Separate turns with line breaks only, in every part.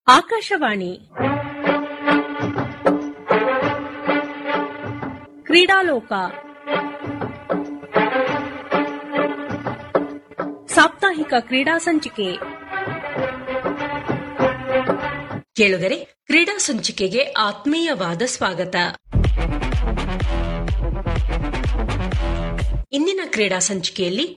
ಆಕಾಶವಾಣಿ ಕ್ರೀಡಾಲೋಕ ಸಾಪ್ತಾಹಿಕ ಕ್ರೀಡಾ ಸಂಚಿಕೆ
ಕೇಳುಗರೆ ಕ್ರೀಡಾ ಸಂಚಿಕೆಗೆ ಆತ್ಮೀಯವಾದ ಸ್ವಾಗತ ಇಂದಿನ ಕ್ರೀಡಾ ಸಂಚಿಕೆಯಲ್ಲಿ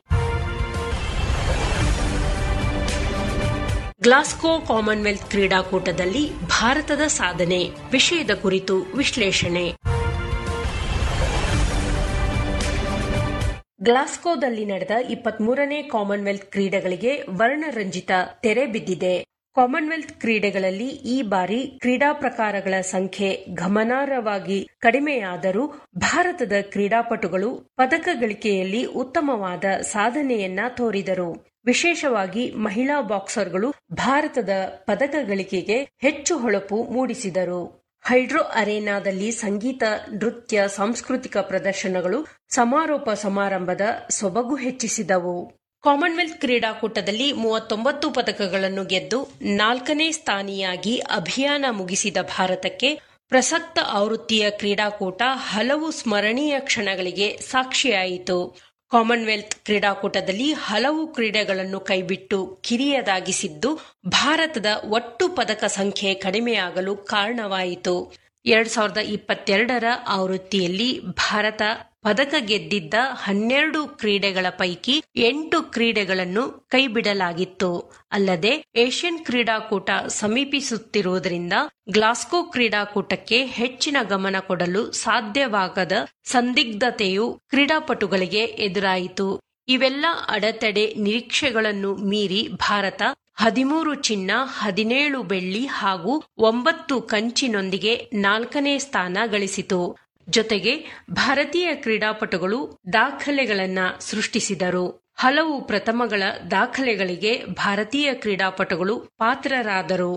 ಗ್ಲಾಸ್ಕೋ ಕಾಮನ್ವೆಲ್ತ್ ಕ್ರೀಡಾಕೂಟದಲ್ಲಿ ಭಾರತದ ಸಾಧನೆ ವಿಷಯದ ಕುರಿತು ವಿಶ್ಲೇಷಣೆ ಗ್ಲಾಸ್ಕೋದಲ್ಲಿ ನಡೆದ ಇಪ್ಪತ್ಮೂರನೇ ಕಾಮನ್ವೆಲ್ತ್ ಕ್ರೀಡೆಗಳಿಗೆ ವರ್ಣರಂಜಿತ ತೆರೆ ಬಿದ್ದಿದೆ ಕಾಮನ್ವೆಲ್ತ್ ಕ್ರೀಡೆಗಳಲ್ಲಿ ಈ ಬಾರಿ ಕ್ರೀಡಾ ಪ್ರಕಾರಗಳ ಸಂಖ್ಯೆ ಗಮನಾರ್ಹವಾಗಿ ಕಡಿಮೆಯಾದರೂ ಭಾರತದ ಕ್ರೀಡಾಪಟುಗಳು ಪದಕ ಗಳಿಕೆಯಲ್ಲಿ ಉತ್ತಮವಾದ ಸಾಧನೆಯನ್ನ ತೋರಿದರು ವಿಶೇಷವಾಗಿ ಮಹಿಳಾ ಬಾಕ್ಸರ್ಗಳು ಭಾರತದ ಪದಕ ಗಳಿಕೆಗೆ ಹೆಚ್ಚು ಹೊಳಪು ಮೂಡಿಸಿದರು ಹೈಡ್ರೋ ಅರೇನಾದಲ್ಲಿ ಸಂಗೀತ ನೃತ್ಯ ಸಾಂಸ್ಕೃತಿಕ ಪ್ರದರ್ಶನಗಳು ಸಮಾರೋಪ ಸಮಾರಂಭದ ಸೊಬಗು ಹೆಚ್ಚಿಸಿದವು ಕಾಮನ್ವೆಲ್ತ್ ಕ್ರೀಡಾಕೂಟದಲ್ಲಿ ಮೂವತ್ತೊಂಬತ್ತು ಪದಕಗಳನ್ನು ಗೆದ್ದು ನಾಲ್ಕನೇ ಸ್ಥಾನಿಯಾಗಿ ಅಭಿಯಾನ ಮುಗಿಸಿದ ಭಾರತಕ್ಕೆ ಪ್ರಸಕ್ತ ಆವೃತ್ತಿಯ ಕ್ರೀಡಾಕೂಟ ಹಲವು ಸ್ಮರಣೀಯ ಕ್ಷಣಗಳಿಗೆ ಸಾಕ್ಷಿಯಾಯಿತು ಕಾಮನ್ವೆಲ್ತ್ ಕ್ರೀಡಾಕೂಟದಲ್ಲಿ ಹಲವು ಕ್ರೀಡೆಗಳನ್ನು ಕೈಬಿಟ್ಟು ಕಿರಿಯದಾಗಿಸಿದ್ದು ಭಾರತದ ಒಟ್ಟು ಪದಕ ಸಂಖ್ಯೆ ಕಡಿಮೆಯಾಗಲು ಕಾರಣವಾಯಿತು ಎರಡ್ ಸಾವಿರದ ಇಪ್ಪತ್ತೆರಡರ ಆವೃತ್ತಿಯಲ್ಲಿ ಭಾರತ ಪದಕ ಗೆದ್ದಿದ್ದ ಹನ್ನೆರಡು ಕ್ರೀಡೆಗಳ ಪೈಕಿ ಎಂಟು ಕ್ರೀಡೆಗಳನ್ನು ಕೈಬಿಡಲಾಗಿತ್ತು ಅಲ್ಲದೆ ಏಷ್ಯನ್ ಕ್ರೀಡಾಕೂಟ ಸಮೀಪಿಸುತ್ತಿರುವುದರಿಂದ ಗ್ಲಾಸ್ಕೋ ಕ್ರೀಡಾಕೂಟಕ್ಕೆ ಹೆಚ್ಚಿನ ಗಮನ ಕೊಡಲು ಸಾಧ್ಯವಾಗದ ಸಂದಿಗ್ಧತೆಯು ಕ್ರೀಡಾಪಟುಗಳಿಗೆ ಎದುರಾಯಿತು ಇವೆಲ್ಲ ಅಡೆತಡೆ ನಿರೀಕ್ಷೆಗಳನ್ನು ಮೀರಿ ಭಾರತ ಹದಿಮೂರು ಚಿನ್ನ ಹದಿನೇಳು ಬೆಳ್ಳಿ ಹಾಗೂ ಒಂಬತ್ತು ಕಂಚಿನೊಂದಿಗೆ ನಾಲ್ಕನೇ ಸ್ಥಾನ ಗಳಿಸಿತು ಜೊತೆಗೆ ಭಾರತೀಯ ಕ್ರೀಡಾಪಟುಗಳು ದಾಖಲೆಗಳನ್ನ ಸೃಷ್ಟಿಸಿದರು ಹಲವು ಪ್ರಥಮಗಳ ದಾಖಲೆಗಳಿಗೆ ಭಾರತೀಯ ಕ್ರೀಡಾಪಟುಗಳು ಪಾತ್ರರಾದರು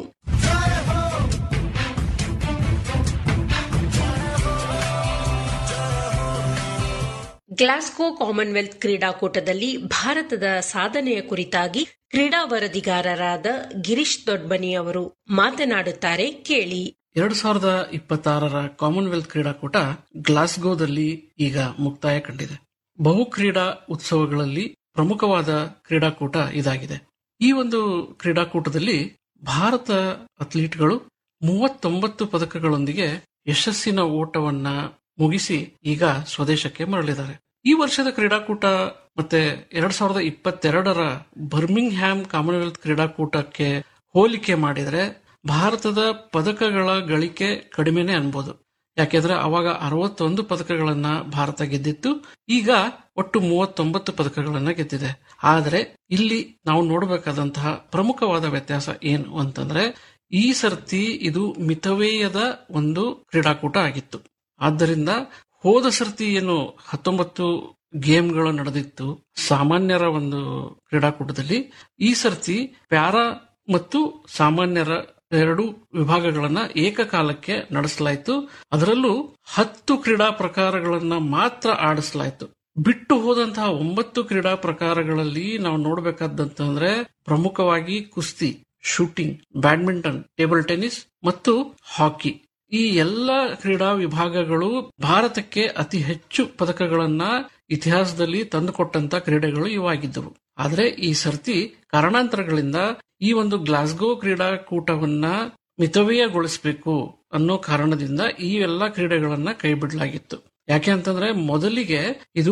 ಗ್ಲಾಸ್ಗೋ ಕಾಮನ್ವೆಲ್ತ್ ಕ್ರೀಡಾಕೂಟದಲ್ಲಿ ಭಾರತದ ಸಾಧನೆಯ ಕುರಿತಾಗಿ ಕ್ರೀಡಾ ವರದಿಗಾರರಾದ ಗಿರೀಶ್ ದೊಡ್ಬನಿ ಅವರು ಮಾತನಾಡುತ್ತಾರೆ ಕೇಳಿ
ಎರಡು ಸಾವಿರದ ಇಪ್ಪತ್ತಾರರ ಕಾಮನ್ವೆಲ್ತ್ ಕ್ರೀಡಾಕೂಟ ಗ್ಲಾಸ್ಗೋದಲ್ಲಿ ಈಗ ಮುಕ್ತಾಯ ಕಂಡಿದೆ ಬಹು ಕ್ರೀಡಾ ಉತ್ಸವಗಳಲ್ಲಿ ಪ್ರಮುಖವಾದ ಕ್ರೀಡಾಕೂಟ ಇದಾಗಿದೆ ಈ ಒಂದು ಕ್ರೀಡಾಕೂಟದಲ್ಲಿ ಭಾರತ ಅಥ್ಲೀಟ್ಗಳು ಮೂವತ್ತೊಂಬತ್ತು ಪದಕಗಳೊಂದಿಗೆ ಯಶಸ್ಸಿನ ಓಟವನ್ನ ಮುಗಿಸಿ ಈಗ ಸ್ವದೇಶಕ್ಕೆ ಮರಳಿದ್ದಾರೆ ಈ ವರ್ಷದ ಕ್ರೀಡಾಕೂಟ ಮತ್ತೆ ಎರಡ್ ಸಾವಿರದ ಇಪ್ಪತ್ತೆರಡರ ಬರ್ಮಿಂಗ್ ಹ್ಯಾಮ್ ಕಾಮನ್ವೆಲ್ತ್ ಕ್ರೀಡಾಕೂಟಕ್ಕೆ ಹೋಲಿಕೆ ಮಾಡಿದರೆ ಭಾರತದ ಪದಕಗಳ ಗಳಿಕೆ ಕಡಿಮೆನೆ ಅನ್ಬೋದು ಯಾಕೆಂದ್ರೆ ಅವಾಗ ಅರವತ್ತೊಂದು ಪದಕಗಳನ್ನ ಭಾರತ ಗೆದ್ದಿತ್ತು ಈಗ ಒಟ್ಟು ಮೂವತ್ತೊಂಬತ್ತು ಪದಕಗಳನ್ನ ಗೆದ್ದಿದೆ ಆದರೆ ಇಲ್ಲಿ ನಾವು ನೋಡಬೇಕಾದಂತಹ ಪ್ರಮುಖವಾದ ವ್ಯತ್ಯಾಸ ಏನು ಅಂತಂದ್ರೆ ಈ ಸರ್ತಿ ಇದು ಮಿತವ್ಯಯದ ಒಂದು ಕ್ರೀಡಾಕೂಟ ಆಗಿತ್ತು ಆದ್ದರಿಂದ ಹೋದ ಸರ್ತಿ ಏನು ಹತ್ತೊಂಬತ್ತು ಗೇಮ್ಗಳು ನಡೆದಿತ್ತು ಸಾಮಾನ್ಯರ ಒಂದು ಕ್ರೀಡಾಕೂಟದಲ್ಲಿ ಈ ಸರ್ತಿ ಪ್ಯಾರಾ ಮತ್ತು ಸಾಮಾನ್ಯರ ಎರಡು ವಿಭಾಗಗಳನ್ನ ಏಕಕಾಲಕ್ಕೆ ನಡೆಸಲಾಯಿತು ಅದರಲ್ಲೂ ಹತ್ತು ಕ್ರೀಡಾ ಪ್ರಕಾರಗಳನ್ನ ಮಾತ್ರ ಆಡಿಸಲಾಯಿತು ಬಿಟ್ಟು ಹೋದಂತಹ ಒಂಬತ್ತು ಕ್ರೀಡಾ ಪ್ರಕಾರಗಳಲ್ಲಿ ನಾವು ನೋಡಬೇಕಾದಂತಂದ್ರೆ ಪ್ರಮುಖವಾಗಿ ಕುಸ್ತಿ ಶೂಟಿಂಗ್ ಬ್ಯಾಡ್ಮಿಂಟನ್ ಟೇಬಲ್ ಟೆನ್ನಿಸ್ ಮತ್ತು ಹಾಕಿ ಈ ಎಲ್ಲ ಕ್ರೀಡಾ ವಿಭಾಗಗಳು ಭಾರತಕ್ಕೆ ಅತಿ ಹೆಚ್ಚು ಪದಕಗಳನ್ನ ಇತಿಹಾಸದಲ್ಲಿ ತಂದುಕೊಟ್ಟಂತ ಕ್ರೀಡೆಗಳು ಇವಾಗಿದ್ದವು ಆದರೆ ಈ ಸರ್ತಿ ಕಾರಣಾಂತರಗಳಿಂದ ಈ ಒಂದು ಗ್ಲಾಸ್ಗೋ ಕ್ರೀಡಾಕೂಟವನ್ನ ಮಿತವ್ಯಯಗೊಳಿಸಬೇಕು ಅನ್ನೋ ಕಾರಣದಿಂದ ಈ ಎಲ್ಲ ಕ್ರೀಡೆಗಳನ್ನ ಕೈ ಬಿಡಲಾಗಿತ್ತು ಯಾಕೆ ಅಂತಂದ್ರೆ ಮೊದಲಿಗೆ ಇದು